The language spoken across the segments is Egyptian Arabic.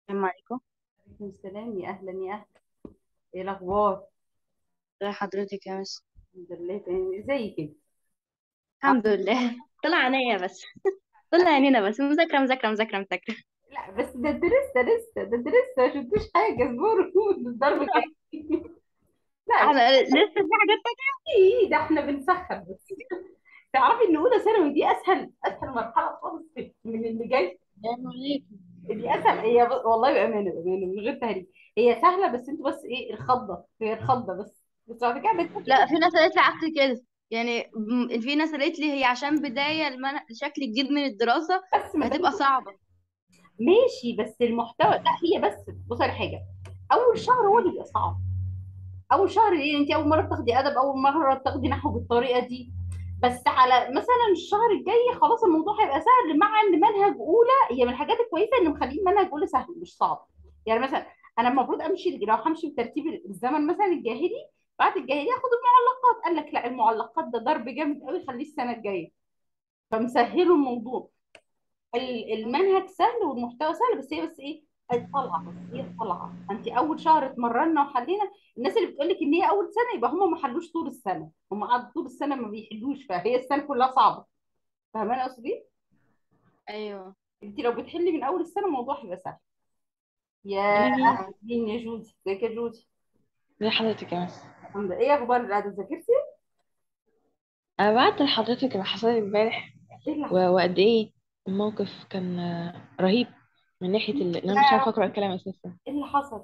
السلام عليكم عليكم السلام يا اهلا يا اهلا ايه الاخبار ازي حضرتك يا مس الحمد لله تمام ازيك كده الحمد لله طلع عينيا بس طلع عينينا بس مذاكرة مذاكرة مذاكرة مذاكرة لا بس ده انت لسه لسه ده انت لسه ما شفتوش حاجه اصبروا الضرب جاي لا مش احنا لسه في حاجات تانية ايه ده احنا بنسخن بس تعرفي ان اولى ثانوي دي اسهل اسهل مرحله خالص من اللي جاي السلام عليكم دي اسهل هي ب... والله بامانه بامانه من غير تهريج هي سهله بس انتوا بس ايه الخضه هي الخضه بس بس بعد كده بتفكي لا في ناس قالت لي عكس كده يعني م- في ناس قالت لي هي عشان بداية المن... شكل جديد من الدراسة بس ما فهتبقى دام صعبة ماشي بس المحتوى لا هي بس بصي على حاجه اول شهر هو اللي بيبقى صعب اول شهر ايه انت اول مره بتاخدي ادب اول مره بتاخدي نحو بالطريقه دي بس على مثلا الشهر الجاي خلاص الموضوع هيبقى سهل مع ان منهج اولى هي من الحاجات الكويسه ان مخلين منهج اولى سهل مش صعب يعني مثلا انا المفروض امشي لو همشي بترتيب الزمن مثلا الجاهلي بعد الجاهلي اخد المعلقات قال لك لا المعلقات ده ضرب جامد قوي خليه السنه الجايه فمسهلوا الموضوع ال- المنهج سهل والمحتوى سهل بس هي بس ايه الطلعه بس هي الطلعه انت اول شهر اتمرنا وحلينا الناس اللي بتقول لك ان هي اول سنه يبقى هم ما حلوش طول السنه هم قعدوا طول السنه ما بيحلوش فهي السنه كلها صعبه فاهمانه قصدي إيه؟ ايوه انت لو بتحلي من اول السنه الموضوع هيبقى سهل يا جميل مين يا جودي ازيك يا جودي زي حضرتك يا مس الحمد لله ايه اخبار القعده ذاكرتي انا بعت لحضرتك اللي حصل لي امبارح ايه اللي و- حصل وقد ايه الموقف كان آه، رهيب من ناحيه ال- ان انا مش لا عارفه اقرا الكلام اساسا ايه اللي حصل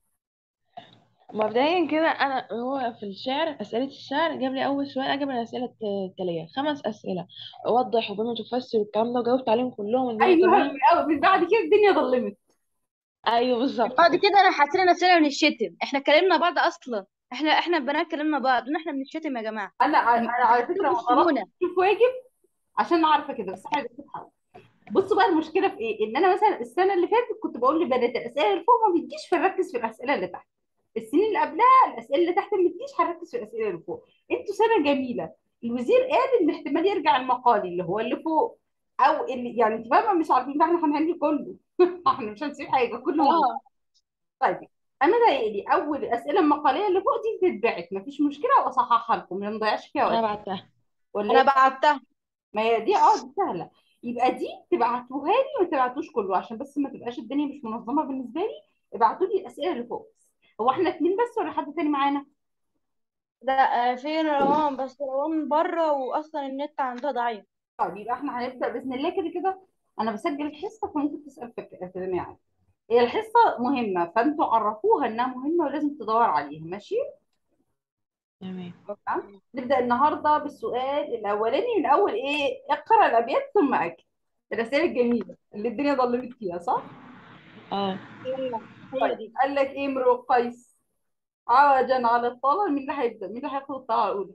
مبدئيا كده انا هو في الشعر اسئله الشعر جاب لي اول سؤال اجاب الاسئله الت- التاليه خمس اسئله اوضح وبما تفسر والكلام ده وجاوبت عليهم كلهم الدنيا ايوه من تمام أول- من بعد كده الدنيا ظلمت ايوه بالظبط بعد كده كده انا حسينا نفسنا بنشتم احنا اتكلمنا بعض اصلا احنا احنا البنات كلمنا بعض ان احنا بنشتم يا جماعة انا م- انا على فكره انتوا ما طلبتش بتشتمونا اشوف واجب عشان عارفه كده بس حاجه بتتحول بصوا بقى المشكله في ايه ان انا مثلا السنه اللي فاتت كنت بقول لبنات الاسئله اللي فوق ما بتجيش فنركز في الاسئله اللي تحت السنين اللي قبلها الاسئله اللي تحت ما بتجيش هنركز في الاسئله اللي فوق انتوا سنه جميله الوزير قال ان احتمال يرجع المقالي اللي هو اللي فوق او اللي يعني انت فاهمه مش عارفين بقى احنا هنحل كله احنا مش هنسيب حاجه كله موجود اه طيب انا ضايقني اول الاسئله المقاليه اللي فوق دي تتبعت مفيش مشكله واصححها لكم ما نضيعش فيها انا وقت بعتها ولا انا إيه؟ بعتها ما هي دي اه دي سهله يبقى دي تبعتوها لي وما تبعتوش كله عشان بس ما تبقاش الدنيا مش منظمه بالنسبه لي ابعتوا لي الاسئله اللي فوق بس هو احنا اتنين بس ولا حد تاني معانا ده آه، في روان بس روان بره واصلا النت عندها ضعيف طيب يبقى احنا هنبدا باذن الله كده كده انا بسجل الحصه فممكن تسال في اكاديميه عادي هي الحصه مهمه فانتوا عرفوها انها مهمه ولازم تدور عليها ماشي تمام تمام؟ نبدا النهارده بالسؤال الاولاني من اول ايه اقرا الابيات ثم اكل الرسائل الجميله اللي الدنيا ظلمت فيها صح اه ايوه هي طيب دي قال لك ايه امرؤ قيس عوجا على الطاولة مين اللي هيبدأ مين اللي هياخد الطاولة الأولى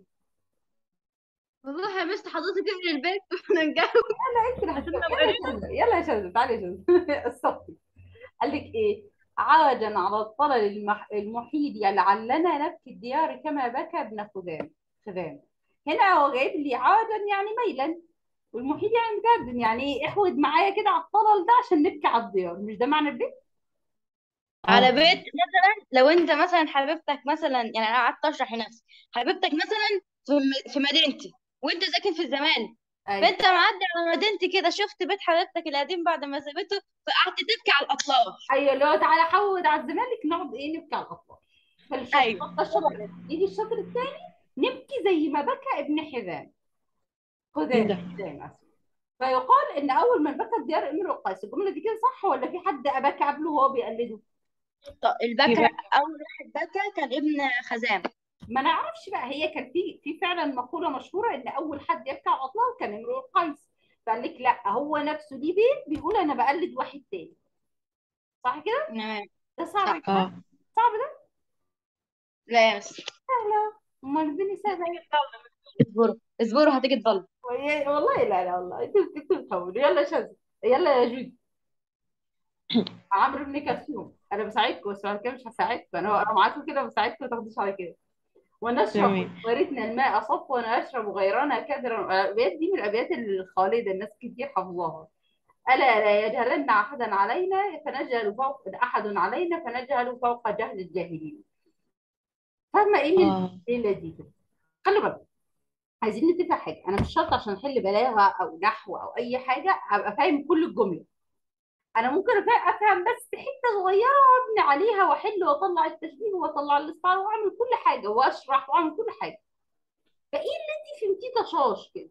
والله يا بس حضرتك اهل البيت واحنا نجاوب لا انت اللي عشان هتجاوب نبقى يلا يا شاذة يلا يا شاذة تعالي يا شاذة الصفي قال لك ايه عوجا على الطلل المح... المحيط لعلنا نبكي الديار كما بكى ابن خذام خذام هنا هو جايب لي عوجا يعني ميلا والمحيط يعني متقدم يعني ايه احود معايا كده على الطلل ده عشان نبكي على الديار مش ده معنى البيت على اه بيت مثلا لو انت مثلا حبيبتك مثلا يعني انا قعدت اشرح لنفسي حبيبتك مثلا في م- في مدينتي وانت ساكن في الزمالك ايوه فانت معدي على مدينتي كده شفت بيت حبيبتك القديم بعد ما سابته فقعدت تبكي على الاطلاف ايوه اللي هو تعالى حود على الزمالك نقعد ايه نبكي على الاطفال فالشطر ايوه ده الشطر الأول. يجي الشطر الثاني نبكي زي ما بكى ابن حزام ايه خدام ده حزام اسف فيقال ان اول من بكى الديار امرؤ قيس الجمله دي كده صح ولا في حد بكى قبله وهو بيقلده طب في البكا بقى اول واحد بكى كان ابن خزام ما نعرفش بقى هي كان في في فعلا مقوله مشهوره ان اول حد يبكي على الاطلال كان امرؤ قيس فقال لك لا هو نفسه ليه بيت بيقول انا بقلد واحد تاني صح كده تمام ده صعب يا صح جماعه اه صعب ده لا يا بس سهله امال الدنيا سهله اصبروا اصبروا هتيجي تضل وهي- والله لا لا والله انتوا انتوا بتحاولوا يلا يا شاذ يلا يا جودي عمرو بن كلثوم انا بساعدكم بس بعد كده مش هساعدكم انا انا معاكم كده بساعدكم ما تاخدوش على كده ونشرب تمام غيرتنا الماء صفوا ونشرب غيرنا كدرا الابيات دي من الابيات الخالده الناس كتير حافظاها الا لا يجهلن احدا علينا فنجهل فوق احد علينا فنجهل فوق جهل الجاهلين فاهمه ايه اه الليله دي كده خلي بالك عايزين نتفق حاجه انا مش شرط عشان احل بلاغه او نحو او اي حاجه ابقى فاهم كل الجمله انا ممكن أفا- افهم بس حته صغيره وابني عليها واحل واطلع التشبيه واطلع الاستعاره واعمل كل حاجه واشرح واعمل كل حاجه فايه اللي انت فهمتيه طشاش كده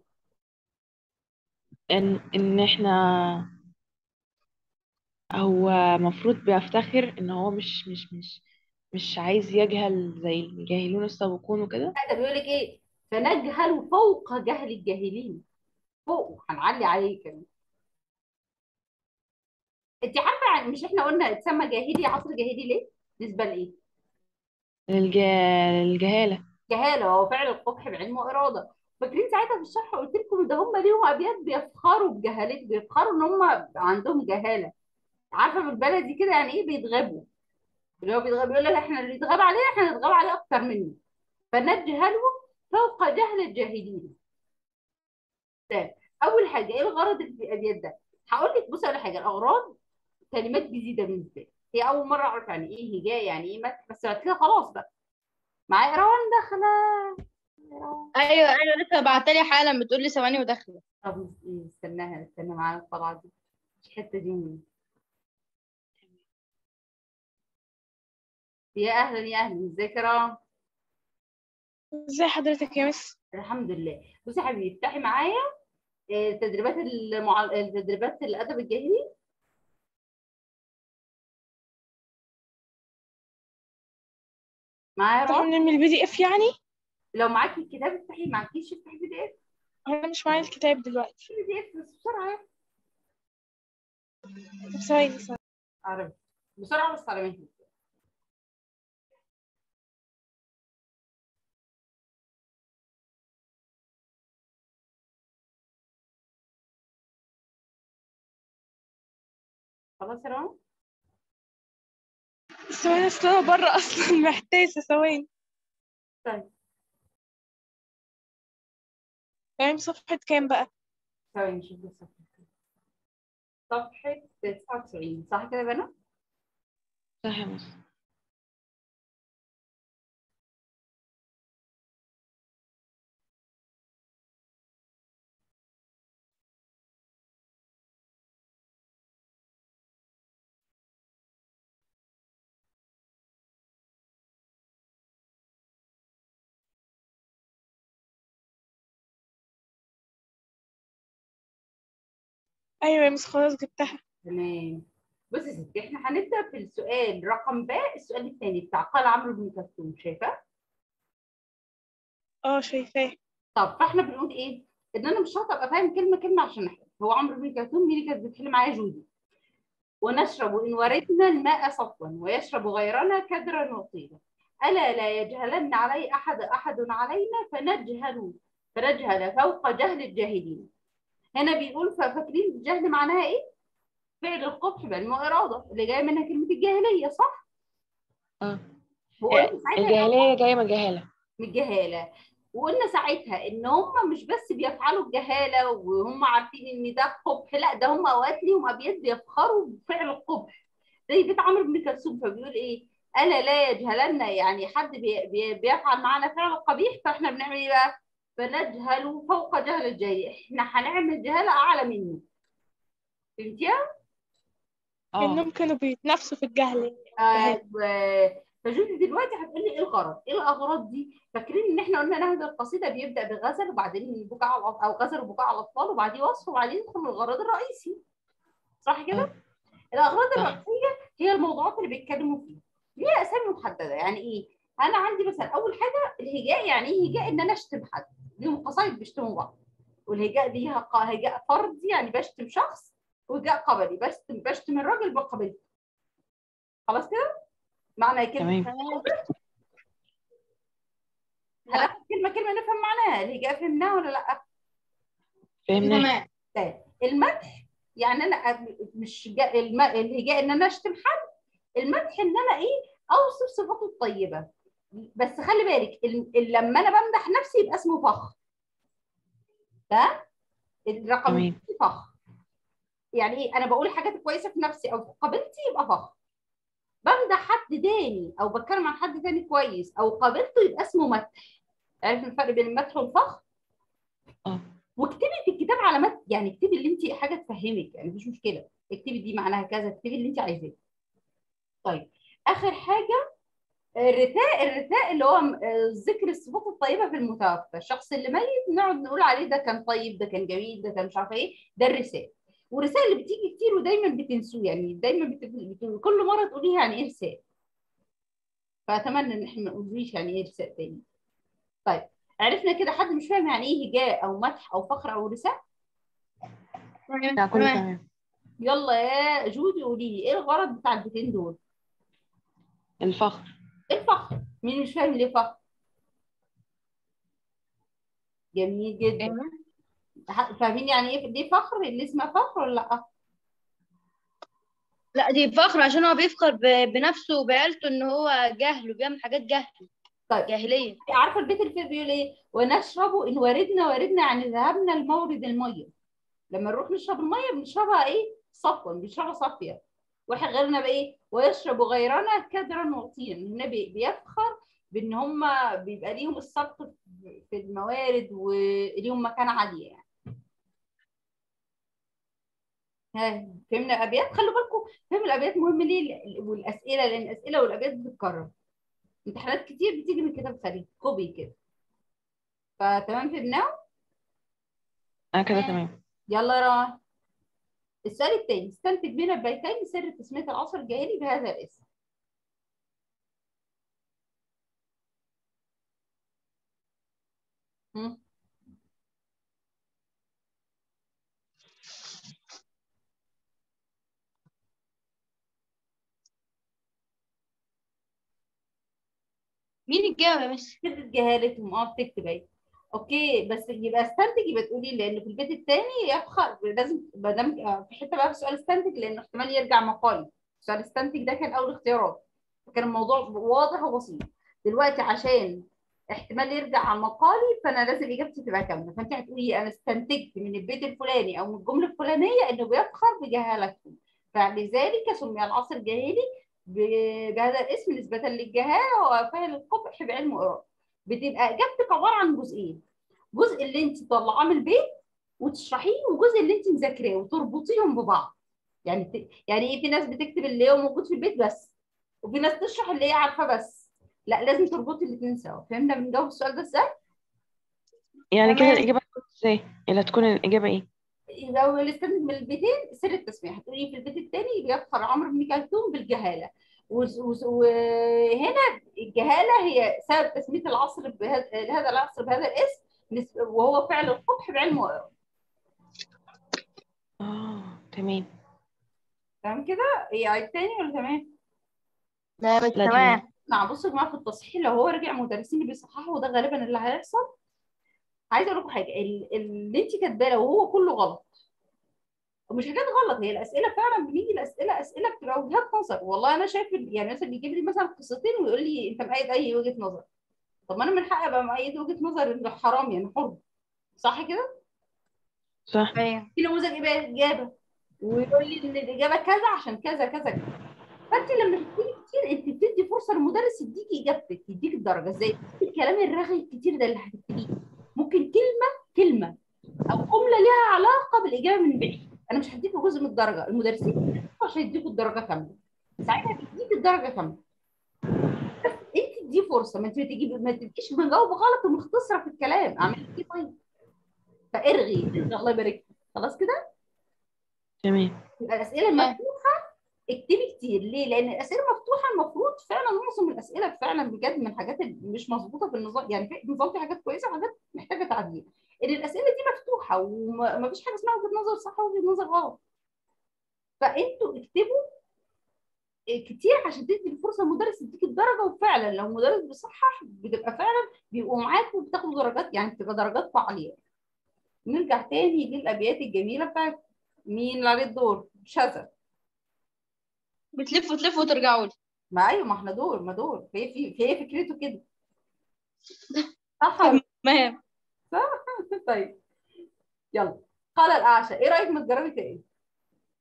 ان ان احنا هو مفروض بيفتخر ان هو مش مش مش مش عايز يجهل زي الجاهلون السابقون وكده ده بيقول لك ايه فنجهل فوق جهل الجاهلين فوق هنعلي عليه كمان انت عارفه يعني مش احنا قلنا اتسمى جاهلي عصر جاهلي ليه؟ بالنسبه لايه؟ الج... الجهالة جهاله هو فعل القبح بعلم واراده فاكرين ساعتها في الشرح قلت لكم ده هم ليهم ابيات بيفخروا بجهالات بيفخروا ان هم عندهم جهاله عارفه بالبلدي كده يعني ايه بيتغابوا اللي هو بيتغاب يقول لك احنا اللي يتغاب عليه احنا نتغاب عليه اكتر منه فنجهله فوق جهل الجاهلين ده اول حاجه ايه الغرض اللي في الابيات ده هقول لك بصي على حاجه الاغراض كلمات جديده بالنسبه لي هي اول مره اعرف يعني ايه هجاء يعني ايه مدح بس بعد كده خلاص بقى معايا روان داخله ايوه ايوه لسه بعتلي حالا بتقول لي ثواني وداخله طب استناها استنى معانا الطلعه دي مش الحته دي مين يا اهلا يا اهلا ازيك يا روان ازي حضرتك يا مس الحمد لله بصي يا حبيبي افتحي معايا آه، تدريبات المع... تدريبات الادب الجاهلي معايا يا طب روان نعمل بي دي اف يعني لو معاكي الكتاب افتحي معكيش افتحي بي دي اف انا مش معايا الكتاب دلوقتي بي دي اف بس بسرعه طب ثواني ثواني عربي بسرعه بس على مهلك خلاص يا روان ثواني اصل انا بره اصلا محتاسه ثواني طيب تمام صفحه كام بقى ثواني نشوف بس صفحة صفحة 99 صح كده يا بنات؟ صح يا مصر ايوه يا مس خلاص جبتها تمام بصي يا ستي احنا هنبدأ في السؤال رقم باء السؤال الثاني بتاع قال عمرو بن كلثوم شايفة؟ اه شايفاه طب فاحنا بنقول ايه؟ ان انا مش شرط ابقى فاهم كلمة كلمة عشان احل هو عمرو بن كلثوم مين اللي كانت بتحل معايا جودي ونشرب إن وردنا الماء صفوا ويشرب غيرنا كدرا وطيبا ألا لا يجهلن علي أحد أحد علينا فنجهل فنجهل فوق جهل الجاهلين هنا بيقول فا- فاكرين الجهل معناها إيه؟ فعل القبح بعلم وإرادة اللي جاية منها كلمة الجاهلية صح؟ اه وقلنا ساعتها الجاهلية جاية من الجهالة من الجهالة وقلنا ساعتها ان هم مش بس بيفعلوا الجهاله وهم عارفين ان ده قبح لا ده هم اوقات ليهم ابيات بيفخروا بفعل القبح زي بيت عمرو بن كلثوم فبيقول ايه الا لا يجهلن يعني حد بي بي بيفعل معانا فعل قبيح فاحنا بنعمل ايه بقى فنجهل فوق جهل الجاهل احنا هنعمل جهاله اعلى منه فهمتيها اه انهم كانوا بيتنافسوا في الجهل آه و- فجودي دلوقتي هتقول لي ايه الغرض؟ ايه الاغراض دي؟ فاكرين ان احنا قلنا نهج القصيده بيبدا بغزل وبعدين البكاء على الأط- او غزل وبكاء على الاطفال وبعدين وصف وبعدين يدخل الغرض الرئيسي صح كده؟ آه. الاغراض صح. الرئيسيه هي الموضوعات اللي بيتكلموا فيها ليها اسامي محدده يعني ايه؟ انا عندي مثلا اول حاجه الهجاء يعني ايه هجاء ان انا اشتم حد ليهم قصايد بيشتموا بعض والهجاء دي ليها ق- هجاء فردي يعني بشتم شخص وهجاء قبلي بشتم بشتم الراجل بقبلته خلاص كده؟ معنى كده تمام هناخد كلمة كلمة نفهم معناها الهجاء فهمناها ولا لا؟ فهمنا تمام طيب المدح يعني انا أب- مش جا الم... الهجاء ان انا اشتم حد المدح ان انا ايه اوصف صفاته الطيبة بس خلي بالك ال... ال- لما انا بمدح نفسي يبقى اسمه فخر ده الرقم تمام. اتنين فخر يعني ايه انا بقول حاجات كويسه في نفسي او في قابلتي يبقى فخر بمدح حد تاني او بتكلم عن حد تاني كويس او قابلته يبقى اسمه مدح عارف الفرق بين المدح والفخر اه واكتبي في الكتاب علامات يعني اكتبي اللي انت حاجه تفهمك يعني مفيش مشكله اكتبي دي معناها كذا اكتبي اللي انت عايزاه طيب اخر حاجه الرثاء الرثاء اللي هو آه، ذكر الصفات الطيبه في المتوفى الشخص اللي ميت نقعد نقول عليه ده كان طيب ده كان جميل ده كان مش عارفه ايه ده الرثاء والرثاء اللي بتيجي كتير ودايما بتنسوه يعني دايما بت... بت... كل مره تقوليها يعني ايه رثاء فاتمنى ان احنا ما نقوليش يعني ايه رثاء تاني طيب عرفنا كده حد مش فاهم يعني ايه هجاء او مدح او فخر او رثاء لا كله تمام تمام يلا يا جودي قولي لي ايه الغرض بتاع البيتين دول الفخر ايه الفخر مين مش فاهم ليه فخر جميل جدا ح- فاهمين يعني ايه ليه فخر اللي اسمها فخر ولا لا لا دي فخر عشان هو بيفخر ب- بنفسه وبعيلته ان هو جهل وبيعمل حاجات جهل طيب جاهليه عارفه البيت اللي فيه بيقول ايه ونشرب ان وردنا وردنا يعني ذهبنا لمورد الميه لما نروح نشرب الميه بنشربها ايه صفوا بنشربها صافيه واحنا غيرنا بايه ويشرب غيرنا كدرا وطينا هنا بي- بيفخر بان هم بيبقى ليهم السبق في- في الموارد وليهم مكانه عاليه يعني ها فهمنا الابيات خلوا بالكم فهم الابيات مهم ليه والاسئله لان الاسئله والابيات بتتكرر امتحانات كتير بتيجي من كتاب خارجي كوبي كده فتمام فهمناه انا كده تمام. تمام يلا يا روان السؤال التاني استنتج بين البيتين سر تسمية العصر الجاهلي بهذا الاسم هم؟ مين الجاوب يا مس شدة جهالتهم اه بتكتب اهي اوكي بس يبقى استنتج يبقى تقولي لان في البيت التاني يفخر لازم ما دام آه، في حته بقى في سؤال استنتج لانه احتمال يرجع مقالي سؤال استنتج ده كان اول اختيارات فكان الموضوع واضح وبسيط دلوقتي عشان احتمال يرجع على مقالي فانا لازم اجابتي تبقى كامله فانت هتقولي انا استنتجت من البيت الفلاني او من الجمله الفلانيه انه بيفخر بجهالتهم فلذلك سمي العصر الجاهلي ب- بهذا الاسم نسبة للجهالة وفهم القبح بعلم وقراءة بتبقى إجابتك عبارة عن جزئين جزء اللي أنت طلعاه من البيت وتشرحيه وجزء اللي أنت مذاكراه وتربطيهم ببعض يعني ت... يعني إيه في ناس بتكتب اللي هو موجود في البيت بس وفي ناس تشرح اللي هي عارفة بس لا لازم تربطي الاثنين سوا فهمنا بنجاوب السؤال ده ازاي؟ يعني كده تمام. الإجابة هتكون ازاي؟ اللي هتكون الإجابة ايه؟ لو الاستنتج من البيتين سر التسمية هتقولي في البيت الثاني بيفخر عمرو بن كلثوم بالجهالة وز- وز- وهنا الجهالة هي سبب تسمية العصر بهذا لهذا العصر بهذا الاسم نس- وهو فعل القبح بعلم وقراءة اه تمام تمام كده؟ ايه عيد تاني ولا تمام؟ لا بس لا تمام مع بصوا يا جماعة في التصحيح لو هو رجع مدرسين اللي بيصححوا وده غالبا اللي هيحصل عايزة اقول لكم حاجة ال- اللي انت كاتباه لو هو كله غلط ومش حاجات غلط هي الاسئله فعلا بنيجي الاسئله اسئله بتبقى وجهات نظر والله انا شايف ال- يعني مثلا بيجيب لي مثلا قصتين ويقول لي انت مؤيد اي وجهه نظر طب ما انا من حقي ابقى مؤيد وجهه نظر اللي حرام يعني حر صح كده؟ صح ايوه في نموذج يبقى اجابه ويقول لي ان الاجابه كذا عشان كذا كذا كذا فانت لما بتكتبي كتير انت بتدي فرصه للمدرس يديكي اجابتك يديك الدرجه ازاي؟ الكلام الرغي الكتير ده اللي هتكتبيه ممكن كلمه كلمه او جمله ليها علاقه بالاجابه من بعيد انا مش هديكوا جزء من الدرجه المدرسين بيديكوا عشان يديكوا الدرجه كامله ساعتها بيديك الدرجه كامله بس انت دي فرصه ما انت بتجيبي ما تبقيش مجاوبه غلط ومختصره في الكلام اعملي ايه طيب فارغي ارغي الله يبارك فيك. خلاص كده تمام يبقى الاسئله المفتوحه اكتبي كتير ليه؟ لان الاسئله المفتوحه المفروض فعلا معظم الاسئله فعلا بجد من الحاجات اللي مش مظبوطه في النظام يعني في النظام فيه حاجات كويسه وحاجات محتاجه تعديل ان الاسئله دي مفتوحه ومفيش حاجه اسمها وجهه نظر صح ووجهه نظر غلط فانتوا اكتبوا كتير عشان تدي الفرصه المدرس يديك الدرجه وفعلا لو المدرس بيصحح بتبقى فعلا بيبقوا معاك وبتاخدوا درجات يعني بتبقى درجات عاليه نرجع تاني للابيات الجميله بتاعت مين اللي عليه الدور؟ شذا بتلفوا تلفوا وترجعوا لي ما ايوه ما احنا دول ما دول فهي في فهي فكرته كده صح ولا تمام لا؟ طيب يلا قال الاعشى ايه رايك ما تجربي تاني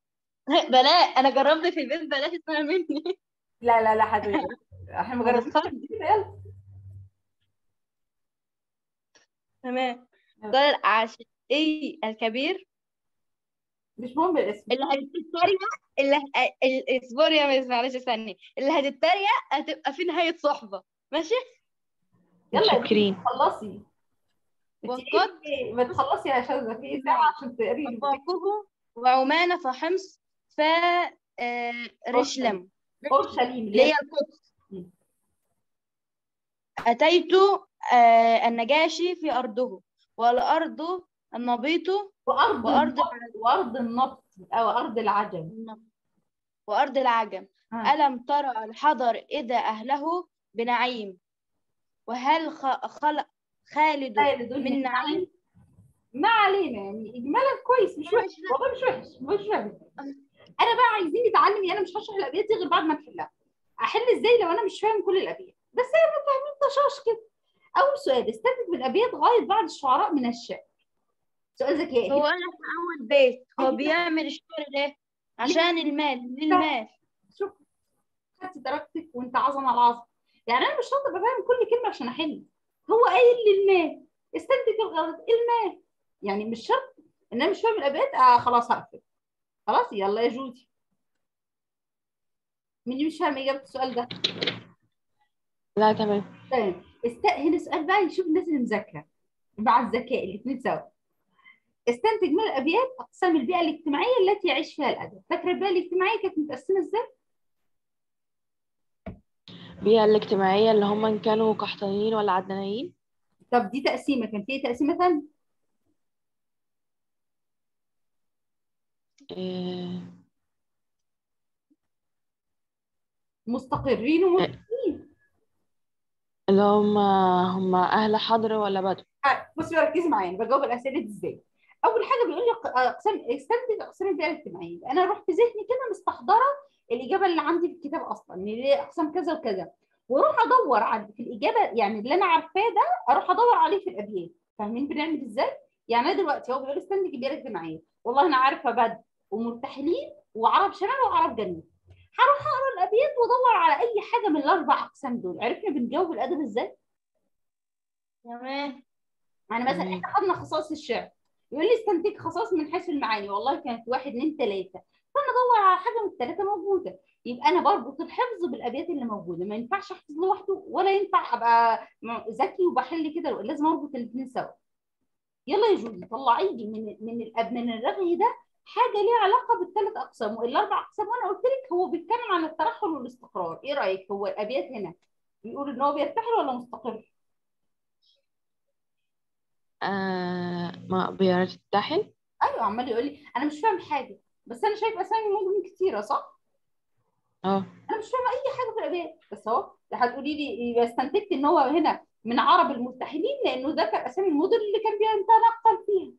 بلاء انا جربت في البيت بلاش اسمها مني لا لا لا حضرتك احنا ما جربناش كده، يلا تمام السؤال العاشر ايه الكبير مش مهم الاسم اللي هتتريق اللي ه- ال- اصبري يا مس معلش استني اللي هتتريق هتبقى في نهاية صحبة ماشي يلا يا بنتي متشكرين خلصي انت وقد ايه ما تخلصي يا شاذة في ايه ساعة عشان تقري لي وفاقه وعمان فحمص ف آه، رشلم اورشليم اللي هي القدس أتيت آه، النجاشي في أرضه والأرض النبيط وارض وأرض النبط وارض النبط او ارض العجم وأرض العجم آه. ألم ترى الحضر إذا أهله بنعيم وهل خ- خلق خالد خالد من نعيم ما علينا يعني اجمالا كويس مش وحش والله مش وحش مش وحش انا بقى عايزين نتعلم انا مش هشرح الابيات دي غير بعد ما نحلها احل ازاي لو انا مش فاهم كل الابيات بس احنا فاهمين طشاش كده اول سؤال استنتج من الابيات غايه بعض الشعراء من الشعر سؤال ذكي هو أنا في أول بيت هو بيعمل الشعر ليه؟ عشان المال للمال شوف خدت درجتك وانت عظمه على العظمه يعني انا مش شرط ابقى فاهم كل كلمه عشان احل هو قايل للمال استنتج الغلط المال يعني مش شرط ان انا مش فاهم الابيات آه خلاص هقفل خلاص يلا يا جودي مين اللي مش فاهم اجابه السؤال ده لا تمام تمام است... هنا سؤال بقى يشوف الناس اللي مذاكره مع الذكاء الاثنين سوا استنتج من الابيات اقسام البيئه الاجتماعيه التي يعيش فيها الادب فاكره البيئه الاجتماعيه كانت متقسمه ازاي البيئة الاجتماعية اللي هم إن كانوا قحطانيين ولا عدنانيين طب دي تقسيمه كان في تقسيمه ثانيه إيه، مستقرين ومتقين اللي هم هم أهل حضر ولا بدو آه، بصي بقى ركزي معايا انا بجاوب الاسئله دي ازاي اول حاجه بيقول لي ق- اقسام استنتج اقسام البيئه الاجتماعيه انا اروح في ذهني كده مستحضره الاجابه اللي عندي في الكتاب اصلا ان ليه اقسام كذا وكذا واروح ادور على في الاجابه يعني اللي انا عارفاه ده اروح ادور عليه في الابيات فاهمين بنعمل ازاي يعني انا دلوقتي هو بيقول استنتج البيئه الاجتماعيه والله انا عارفه بدو ومرتحلين وعرب شمال وعرب جنوب هروح اقرا الابيات وادور على اي حاجه من الاربع اقسام دول عرفنا بنجاوب الادب ازاي تمام يعني مثلا تمام. احنا خدنا خصائص الشعر يقول لي استنتج خصائص من حيث المعاني والله كانت واحد اثنين ثلاثه فانا ادور على حاجه من الثلاثه موجوده يبقى انا بربط الحفظ بالابيات اللي موجوده ما ينفعش احفظ لوحده ولا ينفع ابقى م- ذكي وبحل كده لازم اربط الاثنين سوا يلا يا جودي طلعي لي من من الأب من الرغي ده حاجه ليها علاقه بالثلاث اقسام والاربع اقسام وانا قلت لك هو بيتكلم عن الترحل والاستقرار ايه رايك هو الابيات هنا بيقول ان هو بيرتحل ولا مستقر آه ما بيرتحل ايوه عمال يقول لي انا مش فاهم حاجه بس انا شايف اسامي مدن كتيره صح اه انا مش فاهمه اي حاجه في الابيات بس اهو هتقولي لي يبقى استنتجت ان هو هنا من عرب المرتحلين لانه ذكر اسامي المدن اللي كان بيتنقل فيها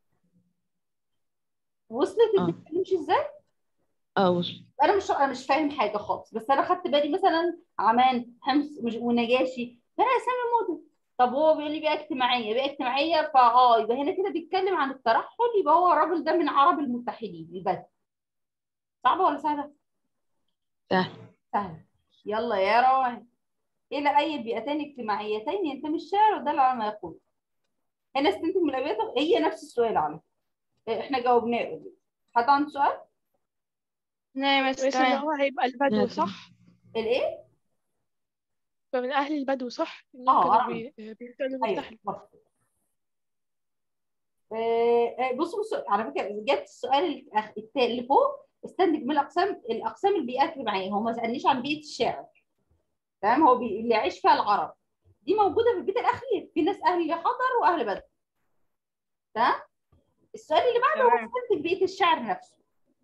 وصلت آه. الدنيا تمشي ازاي اه وصل انا مش انا مش فاهم حاجه خالص بس انا خدت بالي مثلا عمان حمص مش- ونجاشي فانا اسامي مدن طب هو بيقول لي بيئه اجتماعيه بيئه اجتماعيه فاه يبقى هنا كده بيتكلم عن الترحل يبقى هو الراجل ده من عرب المتحدين البدو صعبه ولا سهله؟ سهل سهله يلا يا روان الى اي بيئتين اجتماعيتين ينتمي الشاعر ودل على ما يقول هنا استنتج من الابيات هي نفس السؤال على فكرة. احنا جاوبناه حد عنده سؤال؟ نعم بس بس اللي تمام هو هيبقى البدو نعم. صح؟ الايه؟ يبقى من أهل البدو صح؟ إنهم آه، كانوا عرب. بي- بيفضلوا ايوه يرتحلوا مظبوط. آه، آه، بصوا بصوا على فكره جت السؤال الأخ- التا- اللي فوق استنتج من الاقسام الاقسام البيئات الاجتماعيه هو ما سالنيش عن بيئه الشعر تمام هو بي... اللي يعيش فيها العرب دي موجوده في البيت الاخير في ناس اهل حضر واهل بدر تمام السؤال اللي بعده هو تمام. استنتج بيئه الشعر نفسه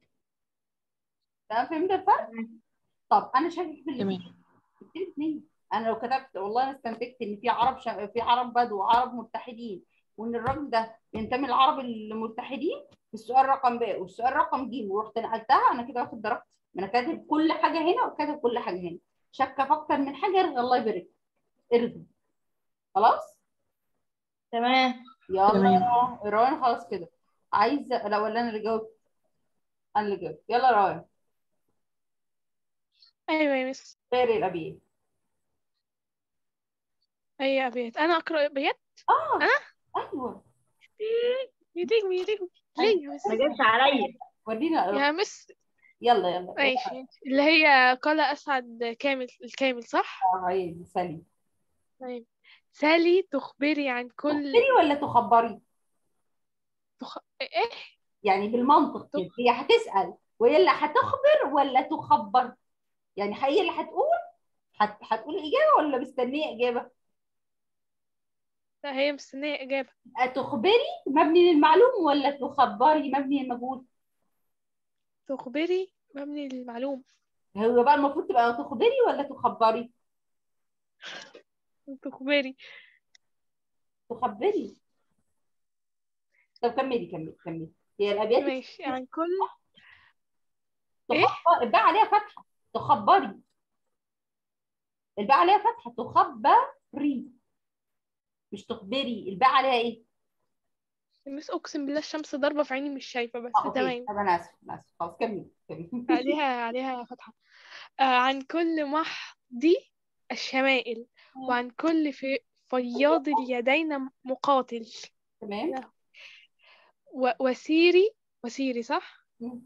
تمام فهمت الفرق؟ طب انا شاكك في الاثنين تمام الاثنين انا لو كتبت والله انا استنتجت ان في عرب شا... في عرب بدو وعرب متحدين وان الراجل ده ينتمي للعرب المتحدين في السؤال رقم ب والسؤال رقم ج ورحت نقلتها انا كده واخد درجتي ما انا كاتب كل حاجه هنا وكاتب كل حاجه هنا شاكه في اكتر من حاجه ارغي الله يبارك ارغي خلاص تمام يلا تمام. روان خلاص كده عايزه لا ولا انا اللي جاوبت انا اللي جاوب يلا رايا ايوه يا مس غير الابيات اي ابيات انا اقرا ابيات اه أنا؟ ايوه بيديك بيديك ليه يا مس ما جاتش عليا ورينا يا مس يلا يلا ماشي اللي هي قال اسعد كامل الكامل صح اه هي دي سالي طيب سالي تخبري عن كل تخبري ولا تخبري تخ... ايه يعني بالمنطق كده هي هتسأل وهي اللي هتخبر ولا تخبر يعني هي اللي هتقول هت... هتقول إجابة ولا مستنية إجابة لا هي مستنية إجابة تخبري مبني للمعلوم ولا تخبري مبني للمجهول تخبري مبني للمعلوم هو بقى المفروض تبقى تخبري ولا تخبري تخبري تخبري طب كملي كملي كملي هي الأبيات ماشي عن كل تخبر الباء عليها فتحة تخبري الباء عليها فتحة تخبري مش تخبري الباء عليها ايه؟ مس أقسم بالله الشمس ضاربة في عيني مش شايفة بس اه اوكي تمام طب انا اسف انا اسف خلاص كملي كملي عليها عليها فتحة آه عن كل محض الشمائل وعن كل في فياض اليدين مقاتل تمام و- وسيري وسيري صح مم.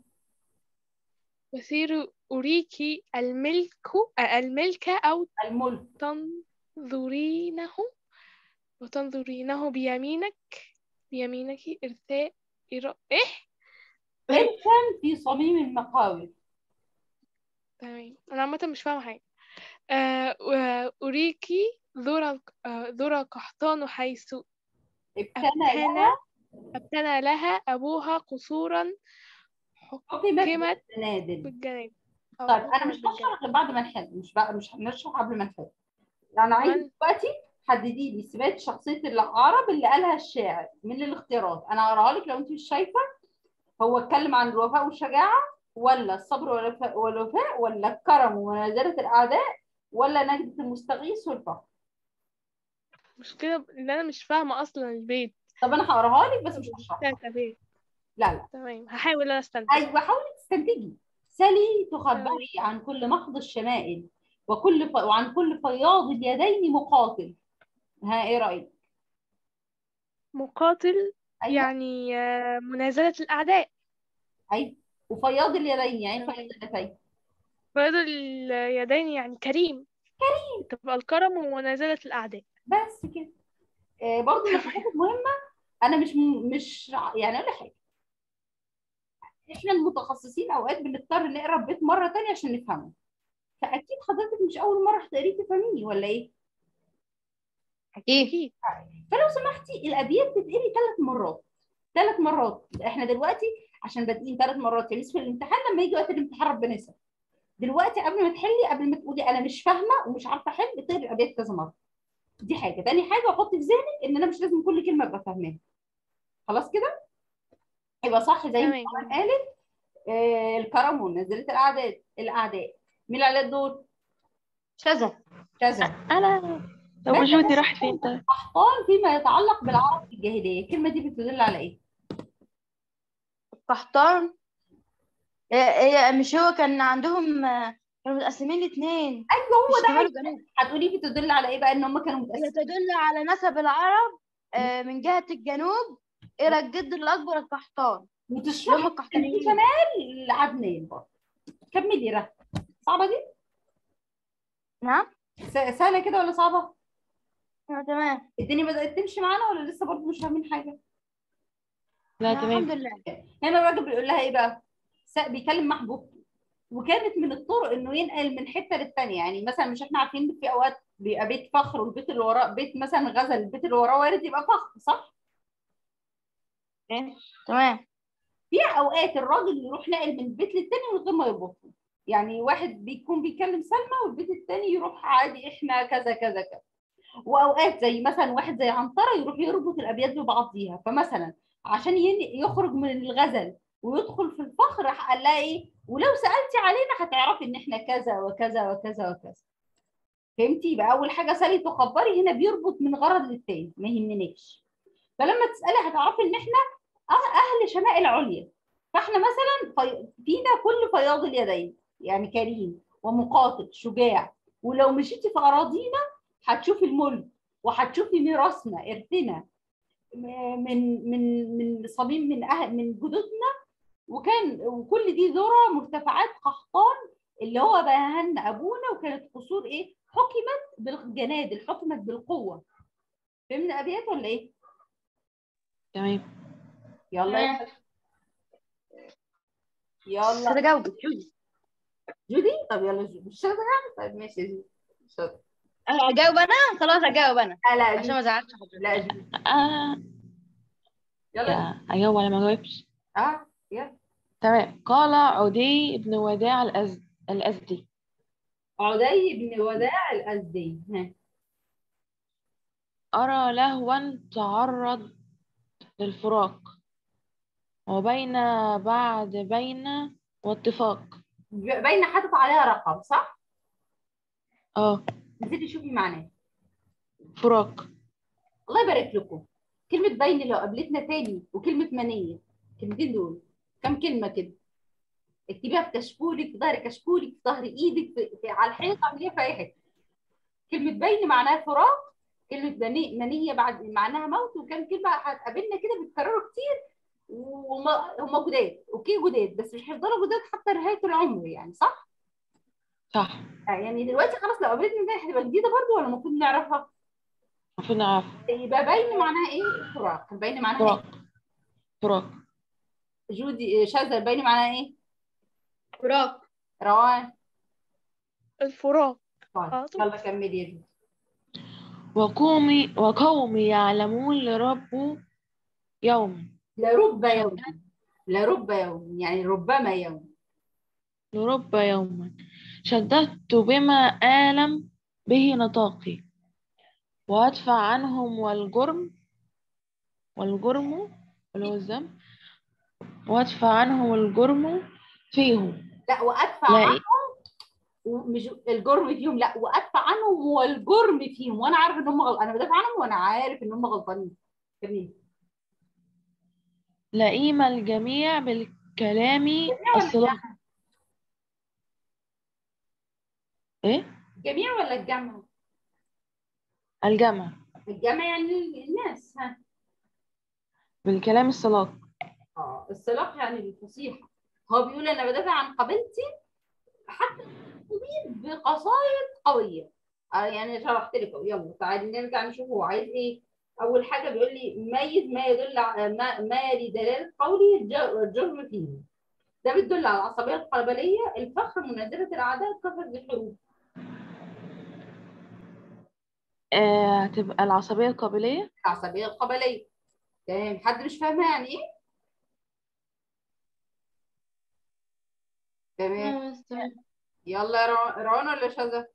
وسيري أريكي الملك آه، الملك أو الملك تنظرينه وتنظرينه بيمينك بيمينك إرثاء إر... إيه اركن في صميم المقاول تمام أنا عامة مش فاهمة حاجة آه وأريكي ذرى آه ذرى قحطان حيث ابتنى أبتنى أبتنى لها أبوها قصورا حكمت حكمت بالسنادل بالجناب أو طيب انا حكمت مش بالجناب. هشرح غير بعد ما نحل مش بقى مش هنشرح قبل ما نحل يعني عايز من- دلوقتي حددي لي سمات شخصيه العرب اللي قالها الشاعر من الاختيارات انا هقراها لك لو انت مش شايفه هو اتكلم عن الوفاء والشجاعه ولا الصبر والوفاء, والوفاء ولا الكرم ومنازله الاعداء ولا نجدة المستغيث والفخر مش كده ان انا مش فاهمه اصلا البيت طب انا هقراها لك بس مش هشرحها بتاعت بيت لا لا تمام هحاول انا استنتج ايوه حاولي تستنتجي سلي تخبري عن كل محض الشمائل وكل ف... وعن كل فياض اليدين مقاتل ها ايه رايك مقاتل ايوه يعني آه، منازله الاعداء ايوه وفياض اليدين يعني تمام. فياض اليدين فيض اليدين يعني كريم كريم تبقى الكرم ومنازله الاعداء بس كده آه برضه من الحاجات المهمه انا مش م... مش يعني اقول لك حاجه احنا المتخصصين اوقات بنضطر نقرا البيت مره تانية عشان نفهمه فاكيد حضرتك مش اول مره هتقريه تفهميه ولا ايه اكيد اكيد فلو سمحتي الابيات تتقري ثلاث مرات ثلاث مرات احنا دلوقتي عشان بادئين ثلاث مرات يعني في الامتحان لما يجي وقت الامتحان ربنا يسهل دلوقتي قبل ما تحلي قبل ما تقولي انا مش فاهمه ومش عارفه احل تقري الابيات كذا مره دي حاجه تاني حاجه حطي في ذهنك ان انا مش لازم كل كلمه ابقى فاهماها خلاص كده يبقى صح زي ما تمام. كمان قالت آه الكرم ونزلة الاعداء الاعداء مين الاعداء دول شذا كذا انا طب ماذا وجودي بس راح فين طيب احقان فيما يتعلق بالعرب في الجاهليه الكلمه دي بتدل على ايه قحطان هي هي- مش هو كان عندهم آه، كانوا متقسمين لاثنين ايوه هو ده شمال وجنوب هتقولي بتدل على ايه بقى ان هم كانوا هي متقسمين تدل على نسب العرب آه، من جهة الجنوب إلى الجد الأكبر القحطان اللي هم وتشرحي ان في القحطانيين شمال عدنان برضه كملي رها صعبه دي نعم س- سهله كده ولا صعبه آه، تمام الدنيا بدات تمشي معانا ولا لسه برضه مش فاهمين حاجه لا آه، تمام الحمد لله هنا الراجل بيقول لها ايه بقى س- بيكلم محبوبته وكانت من الطرق انه ينقل من حته للتانيه يعني مثلا مش احنا عارفين إن في اوقات بيبقى بيت فخر والبيت اللي وراه بيت مثلا غزل البيت اللي وراه وارد يبقى فخر صح إيه؟ تمام في اوقات الراجل يروح ناقل من بيت للتاني من غير ما يربطهم يعني واحد بيكون بيكلم سلمى والبيت التاني يروح عادي احنا كذا كذا كذا واوقات زي مثلا واحد زي عنتره يروح يربط الابيات ببعضيها فمثلا عشان ين- يخرج من الغزل ويدخل في الفخر راح قال لها ايه ولو سالتي علينا هتعرفي ان احنا كذا وكذا وكذا وكذا فهمتي يبقى اول حاجه سالي تخبري هنا بيربط من غرض للتاني ما يهمناش فلما تسالي هتعرفي ان احنا أه- اهل شمائل عليا فاحنا مثلا في... فينا كل فياض اليدين يعني كريم ومقاتل شجاع ولو مشيتي في اراضينا هتشوفي الملك وهتشوفي ميراثنا ارثنا م- من من من صميم من أهل من جدودنا وكان وكل دي ذرة مرتفعات قحطان اللي هو بناها لنا ابونا وكانت قصور ايه حكمت بالجنادل حكمت بالقوه فهمنا ابيات ولا ايه تمام يلا يا تمام. يلا كده جاوبت جودي جودي طب يلا جودي مش شاطر يعني طيب ماشي يا جودي شاطر أنا اجاوب انا خلاص اجاوب انا لا لا عشان جودي ما ازعلش حضرتك لا جودي آه يلا يا أجاوب ولا ما أجاوبش اه يلا تمام قال عدي بن وداع الأز... الأزدي عدي بن وداع الازدي ها أرى لهوا تعرض للفراق وبين بعد بين واتفاق باينه حاطط عليها رقم صح؟ اه نسيتي شوفي معناه فراق الله يبارك لكم كلمة بين لو قابلتنا تاني وكلمة منية الكلمتين دول كم كلمة كده اكتبيها في كشكولك في ظهر كشكولك في ظهر ايدك في, في على الحيطة اعمليها في اي حتة كلمة بين معناها فراق كلمة مني- منية بعد معناها موت وكم كلمة هتقابلنا كده بيتكرروا كتير وهم جداد اوكي جداد بس مش هيفضلوا جداد حتى نهاية العمر يعني صح؟ صح آه، يعني دلوقتي خلاص لو قابلتنا تاني هتبقى جديدة برضو ولا المفروض نعرفها؟ المفروض نعرف يبقى بين معناها ايه؟ فراق بين معناها ايه؟ فراق فراق جودي شاذة بين معناها ايه؟ فراق روان الفراق طيب آه، طب. يلا كملي يا جودي وقومي وقومي يعلمون لرب يوم لرب يوم لرب يوم يعني ربما يوم لرب يوما شددت بما آلم به نطاقي وأدفع عنهم والجرم والجرم اللي هو الذنب وأدفع عنهم الجرم فيهم لا وادفع لا عنهم ومش الجرم فيهم لا وادفع عنهم والجرم فيهم وانا عارف ان هم غلط انا بدافع عنهم وانا عارف ان هم غلطانين كملي لئيم الجميع بالكلام ولا الصلاح إيه؟ الجميع ولا الجمع؟ الجمع الجمع يعني الناس ها بالكلام الصلاح اه السلاح يعني الفصيحه هو بيقول انا بدافع عن قبيلتي حتى المسلمين بقصايد قويه آه يعني شرحت لك أهو. يلا تعالي نرجع نشوف هو عايز ايه اول حاجه بيقول لي ميز ما يدل ع- ما, ما لدلاله قوله الج- الجرم فيه ده بيدل على العصبيه القبليه الفخر منازله الاعداء كثره الحروب آه هتبقى العصبية القابلية العصبيه القبليه تمام حد مش فاهمها يعني ايه تمام يلا يا رو- روان ولا شذا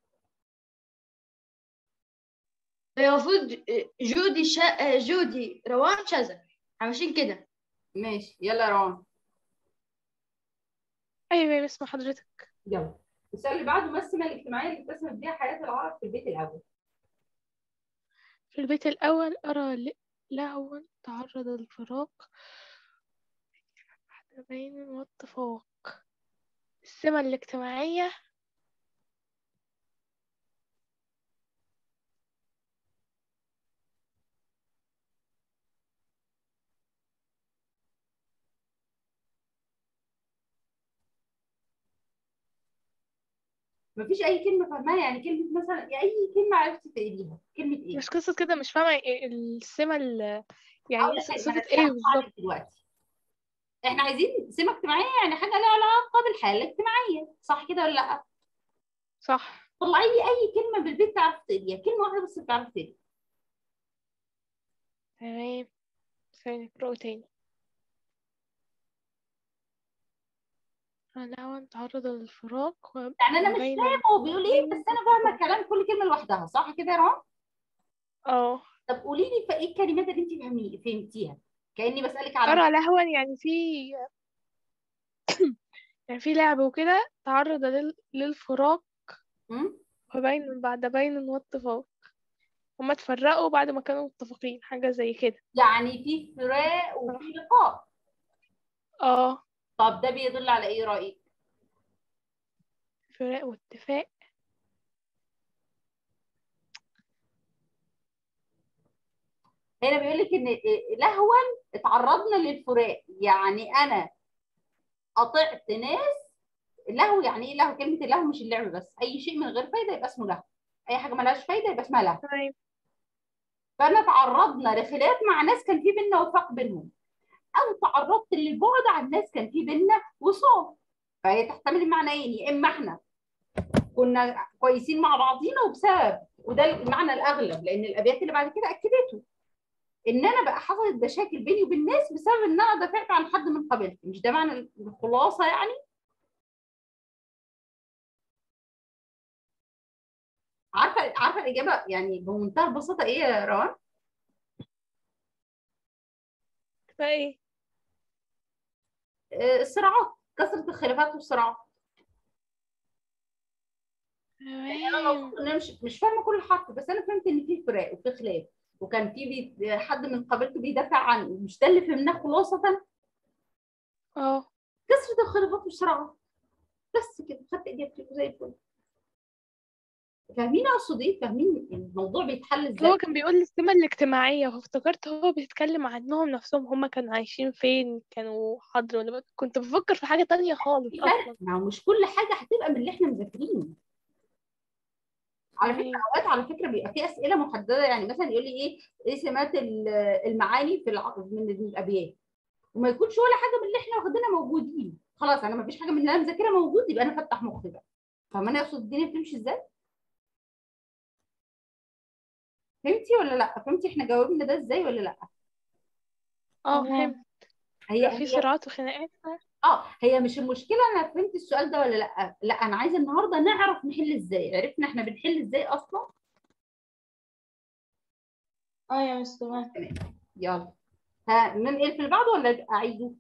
هي المفروض جودي شا... جودي روان شاذة ماشيين كده ماشي يلا يا روان أيوة أيوة اسم حضرتك يلا السؤال اللي بعده ما السمة الاجتماعية اللي اتسمت بيها حياة العرب في البيت الأول في البيت الأول أرى ل- لهوا تعرض للفراق بعد بين واتفاق السمة الاجتماعية مفيش أي كلمة فاهماها يعني كلمة مثلا أي كلمة عرفتي تقريها كلمة إيه؟ مش قصة كده مش فاهمة إيه السمة ال- يعني أقول لك قصة أنا إيه هشرحها بالظبط لك دلوقتي إحنا عايزين سمة اجتماعية يعني حاجة لها علاقة بالحالة الاجتماعية صح كده ولا لأ؟ صح طلعي لي أي كلمة بالبيت تعرفي تقريها كلمة واحدة بس بتعرفي تقريها تمام ثاني اقرأه تاني لهوا تعرض للفراق يعني أنا مش وبين فاهمة هو بيقول إيه بس أنا فاهمة كلام كل كلمة لوحدها صح كده يا رام؟ اه طب قولي لي في إيه الكلمات اللي أنت فهمي فهمتيها؟ كأني بسألك على أرى لهوا يعني في يعني في لعب وكده تعرض لل... للفراق مم؟ وبين بعد بين واتفاق هما اتفرقوا بعد ما كانوا متفقين حاجة زي كده يعني في فراق وفي لقاء اه طب ده بيدل على ايه رايك فراق واتفاق هنا بيقول لك ان إيه- لهوا اتعرضنا للفراق يعني انا قطعت ناس اللهو يعني ايه لهو كلمه اللهو مش اللعب بس اي شيء من غير فايده يبقى اسمه لهو اي حاجه ملهاش فايده يبقى اسمها لهو تمام فانا تعرضنا لخلاف مع ناس كان في بينا وفاق بينهم او تعرضت للبعد عن ناس كان في بينا وصال فهي تحتمل المعنيين يا اما احنا كنا كويسين مع بعضينا وبسبب وده المعنى الاغلب لان الابيات اللي بعد كده اكدته ان انا بقى حصلت مشاكل بيني وبين الناس بسبب ان انا دافعت عن حد من قبيلتي مش ده معنى الخلاصه يعني عارفه عارفه الاجابه يعني بمنتهى البساطه ايه يا روان فايه آه، الصراعات كثره الخلافات والصراعات انا تمام مبسوطه ان انا مش مش فاهمه كل حرف بس انا فهمت ان في فراق وفي خلاف وكان في بي... حد من قبيلته بيدافع عنه مش ده اللي فهمناه خلاصه اه كثره الخلافات والصراعات بس كده خدت اجابتي زي الفل فاهمين اقصد ايه فاهمين الموضوع بيتحل ازاي هو كان بيقول السمة الاجتماعية فافتكرت هو بيتكلم عنهم نفسهم هما كانوا عايشين فين كانوا حضر ولا بقى. كنت بفكر في حاجة تانية خالص في أصلا فرق ما هو مش كل حاجه هتبقى من اللي احنا مذاكرينه على فكره تمام. اوقات على فكره بيبقى في اسئله محدده يعني مثلا يقول لي ايه ايه سمات ال- المعاني في الع... من الابيات وما يكونش ولا حاجه من اللي احنا واخدينها موجودين خلاص انا ما فيش حاجه من اللي انا مذاكرها موجود يبقى انا فتح مخي بقى فاهماني اقصد الدنيا بتمشي ازاي فهمتي ولا لا فهمتي احنا جاوبنا ده ازاي ولا لا اه تمام. فهمت هي في هي صراعات وخناقات اه هي مش المشكله انا فهمت السؤال ده ولا لا لا انا عايزه النهارده نعرف نحل ازاي عرفنا احنا بنحل ازاي اصلا اه يا مس تمام يلا ها ننقل في اللي بعده ولا اعيده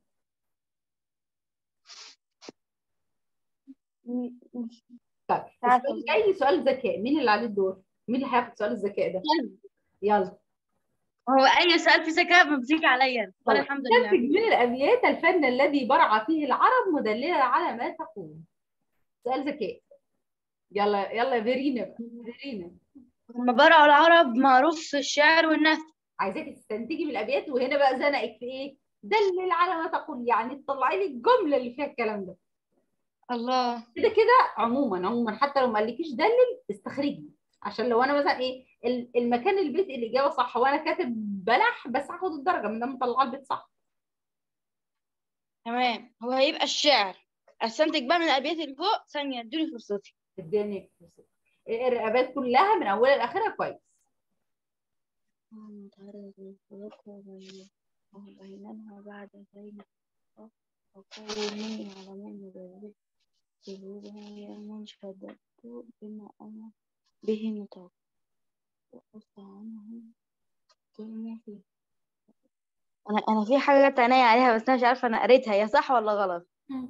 طيب عارفة. السؤال الجاي سؤال ذكاء مين اللي عليه الدور مين اللي هياخد سؤال الذكاء ده يلا هو اي سؤال في ذكاء ما بتيجي عليا طيب. ولا الحمد تنتج لله من الابيات الفن الذي برع فيه العرب مدللا على ما تقول سؤال ذكاء يلا يلا يا فيرينا بقى فيرينا لما برع العرب معروف في الشعر والنثر عايزاكي تستنتجي من الابيات وهنا بقى زنقك في ايه دلل على ما تقول يعني تطلعي لي الجمله اللي فيها الكلام ده الله كده كده عموما عموما حتى لو ما قالكيش دلل استخرجي عشان لو انا مثلا ايه ال- المكان البيت الاجابه صح وانا كاتب بلح بس هاخد الدرجه من دام مطلعه البيت صح تمام هو هيبقى الشعر استنتج بقى من الابيات اللي فوق ثانيه ادوني فرصتي اداني فرصة. الرقابات كلها من اولها لاخرها كويس بينما بعد ذلك وقالوا مني على من ذلك قلوبها يا منشدة بما أنا به مطاق وقص عنهم كلمة فيه أنا أنا في حاجة جت عينيا عليها بس أنا مش عارفة أنا قريتها هي صح ولا غلط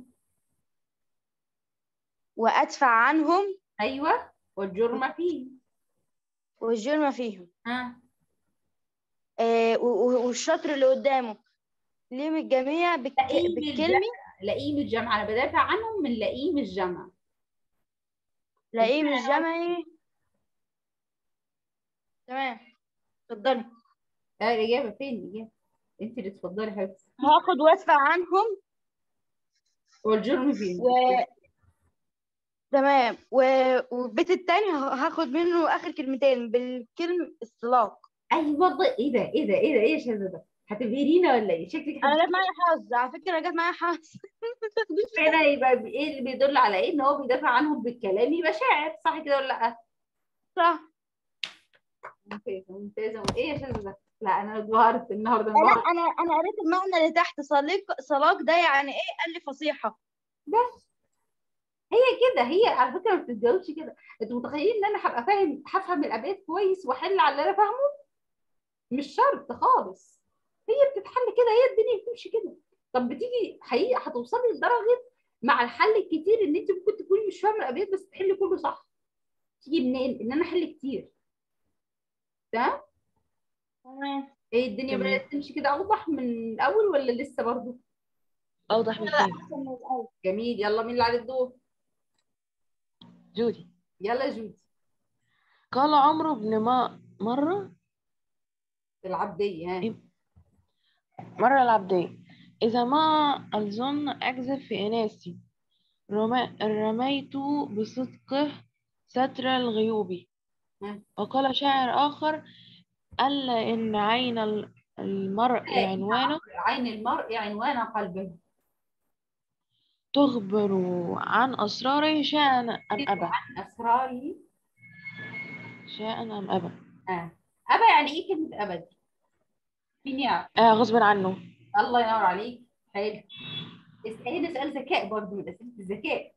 وأدفع عنهم ايوه والجرم فيه والجرم فيهم ها آه و- و- والشطر اللي قدامه ليه الجميع بالك... لئيم بالكلمة الجمع لئيم الجمع انا بدافع عنهم من لئيم الجمع لئيم الجمعي تمام اتفضلي اه الاجابه فين الاجابه انت اللي تفضلي يا حبيبتي هاخد وادفع عنهم والجرم فيه و تمام و... والبيت التاني ه- هاخد منه اخر كلمتين بالكلم السلاق ايوه ض- ايه ده ايه ده ايه ده ايه يا شاذة ده هتبهرينا ولا ايه شكلك انا جت معايا حظ على فكره جت معايا حظ ما تاخدوش هنا يبقى ب- ايه اللي بيدل على ايه ان هو بيدافع عنهم بالكلام يبقى شاعر صح كده ولا لا صح ممتازه ممتازه ايه يا شاذة ده لا انا اتبهرت النهارده انا انبهرت انا انا قريت المعنى اللي تحت صليق صلاق ده يعني ايه قال لي فصيحه هي كده هي على فكره ما بتتجاوبش كده انتوا متخيلين ان انا هبقى فاهم هفهم الابيات كويس واحل على اللي انا فاهمه مش شرط خالص هي بتتحل كده هي الدنيا بتمشي كده طب بتيجي حقيقه هتوصلي لدرجه مع الحل الكتير ان انت ممكن تكوني مش فاهمه الابيات بس تحلي كله صح تيجي منين ان انا احل كتير تمام تمام ايه الدنيا تمام. بدات تمشي كده اوضح من الاول ولا لسه برضو أوضح بكتير جميل يلا مين اللي عليه الدور جودي يلا يا جودي قال عمرو بن ما مرة العبدية ها مرة العبدية إذا ما أظن أكذب في إناسي رمي... رميت بصدقه ستر الغيوب مم. وقال شاعر آخر ألا إن عين ال- المرء عنوانه عين المرء عنوان قلبه تخبر عن أسراره شاء أم أبى عن أسراره شاء أم أبى آه. أبا يعني إيه كلمة أبا دي؟ مين يعرف؟ آه غصب عنه الله ينور عليك حلو اس- هنا سؤال ذكاء برضه من أسئلة الذكاء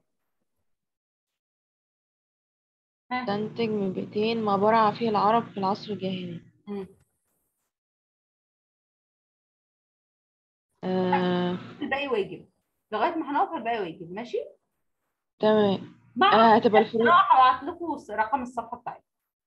ها تنتج من بيتين ما برع فيه العرب في العصر الجاهلي مم. آه الباقي واجب لغاية ما هنقف على الباقي واجب ماشي؟ تمام مع آه هتبقى الفروق راح ابعت لكم رقم الصفحة بتاعتي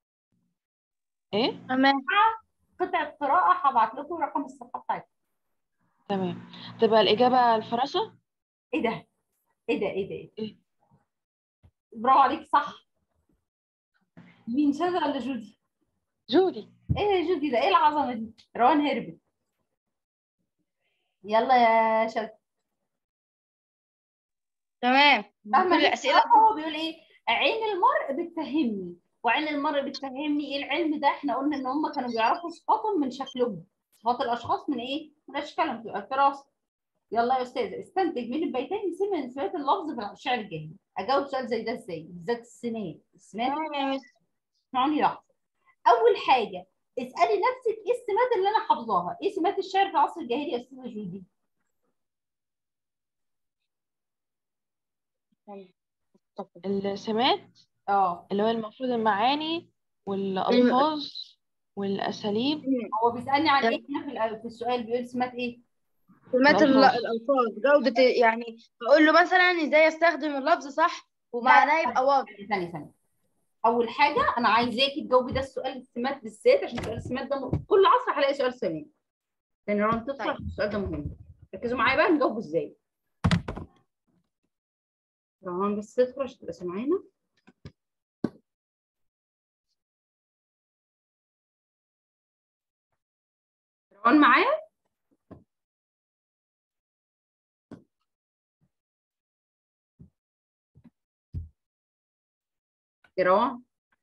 إيه تمام قطعة قراءة هبعت لكم رقم الصفحة بتاعتي تمام تبقى الإجابة الفراشة ايه ده؟ ايه ده ايه ده ايه ده؟ إيه؟ برافو عليك صح مين شذا ولا جودي؟ جودي ايه يا جودي ده ايه العظمة دي؟ روان هربت يلا يا شذا تمام فاهمة كل ليه؟ الأسئلة هو بيقول ايه؟ عين المرء بتفهمني وعين المرء بتفهمني ايه العلم ده احنا قلنا ان هم كانوا بيعرفوا صفاتهم من شكلهم صفات الاشخاص من ايه؟ من اشكالهم تبقى الفراسة يلا يا استاذ استنتج من البيتين سمة من صفات اللفظ في الشعر الجاهلي اجاوب سؤال زي ده ازاي؟ بالذات السنات السمات تمام يا مس اسمعوني لحظة اول حاجة اسألي نفسك ايه السمات اللي انا حافظاها؟ ايه سمات الشعر في العصر الجاهلي يا استاذة جودي؟ السمات اه اللي هو المفروض المعاني والألفاظ والأساليب هو بيسألني عن تمام. ايه هنا في الأ- في السؤال بيقول سمات ايه؟ كلمات ال- الألفاظ. الألفاظ جودة يعني بقول له مثلا ازاي استخدم اللفظ صح ومعناه يبقى واضح ثانية ثانية أول حاجة أنا عايزاكي تجاوبي ده السؤال السمات بالذات عشان سؤال السمات ده م- كل عصر هلاقي سؤال سمات لأن رنا تدخل طيب. عشان السؤال ده مهم ركزوا معايا بقى نجاوبه إزاي رنا بس تدخل عشان تبقى سامعانا روان معايا يا روان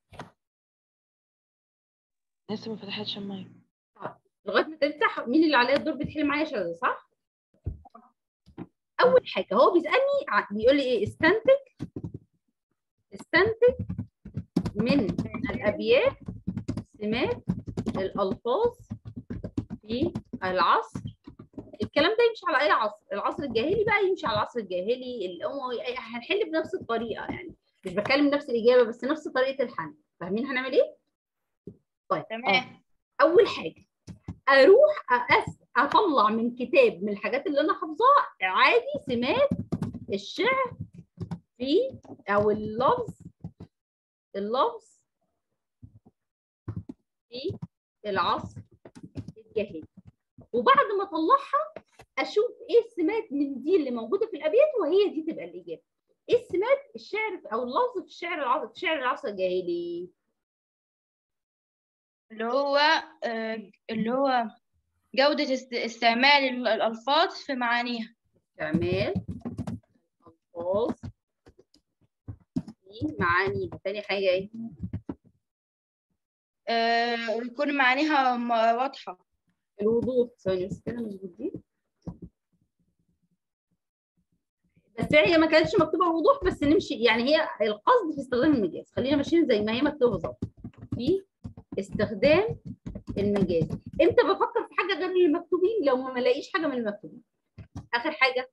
لسه ما فتحتش المايك لغايه ما تفتح مين اللي عليها الدور بتحل معايا شغل صح؟ اول حاجه هو بيسالني ع- بيقول لي ايه استنتج استنتج من الابيات سمات الالفاظ في العصر الكلام ده يمشي على اي عصر العصر الجاهلي بقى يمشي على العصر الجاهلي الاموي أي- هنحل بنفس الطريقه يعني مش بتكلم نفس الاجابه بس نفس طريقه الحل فاهمين هنعمل ايه تمام اول حاجه اروح أس... اطلع من كتاب من الحاجات اللي انا حافظاها عادي سمات الشعر في او اللفظ اللفظ في العصر الجاهلي وبعد ما اطلعها اشوف ايه السمات من دي اللي موجوده في الابيات وهي دي تبقى الاجابه ايه السمات الشعر او اللفظ في الشعر العصر في شعر العصر الجاهلي اللي هو آه، اللي هو جودة است- استعمال ال- الألفاظ في معانيها استعمال الألفاظ في معاني تاني حاجة ايه؟ آه، ويكون معانيها م- واضحة الوضوح ثواني بس كده مظبوط دي بس هي ما كانتش مكتوبة الوضوح بس نمشي يعني هي القصد في استخدام المجاز خلينا ماشيين زي ما هي مكتوبة بالظبط في استخدام المجاز امتى بفكر في حاجة غير اللي مكتوبين لو ما ملاقيش حاجة من المكتوبين آخر حاجة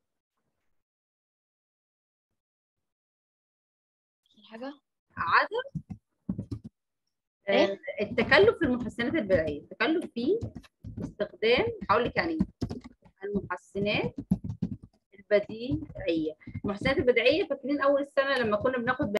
حاجة عدم آه، التكلف في المحسنات البدائيه التكلف في استخدام هقول لك يعني إيه. المحسنات البديعيه المحسنات البديعيه فاكرين اول السنه لما كنا بناخد